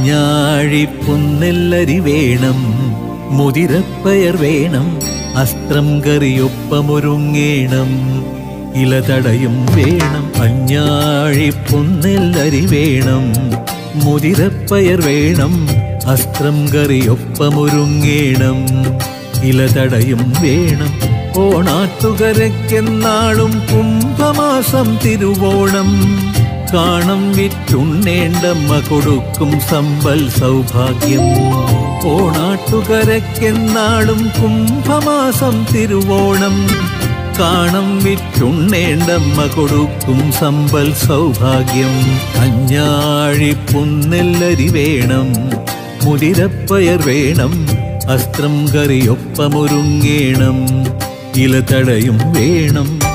അഞ്ഞാഴി പുന്നെല്ലരി വേണം മുതിരപ്പയർ വേണം അസ്ത്രം കറിയൊപ്പമൊരുങ്ങേണം ഇലതടയും വേണം അഞ്ഞാഴി പുന്നെല്ലരി വേണം മുതിരപ്പയർ വേണം അസ്ത്രം കറിയൊപ്പമൊരുങ്ങേണം ഇലതടയും വേണം ഓണാട്ടുകരയ്ക്കെന്നാളും കുംഭമാസം തിരുവോണം കാണം വിറ്റുണ്ണേണ്ടമ്മ കൊടുക്കും സമ്പൽ സൗഭാഗ്യം ഓണാട്ടുകരയ്ക്കെന്നാളും കുംഭമാസം തിരുവോണം കാണം വിറ്റുണ്ണേണ്ടമ്മ കൊടുക്കും സമ്പൽ സൗഭാഗ്യം അഞ്ഞാഴി പുന്നെല്ലരി വേണം മുതിരപ്പയർ വേണം അസ്ത്രം കറിയൊപ്പമൊരുങ്ങേണം ഇലതടയും വേണം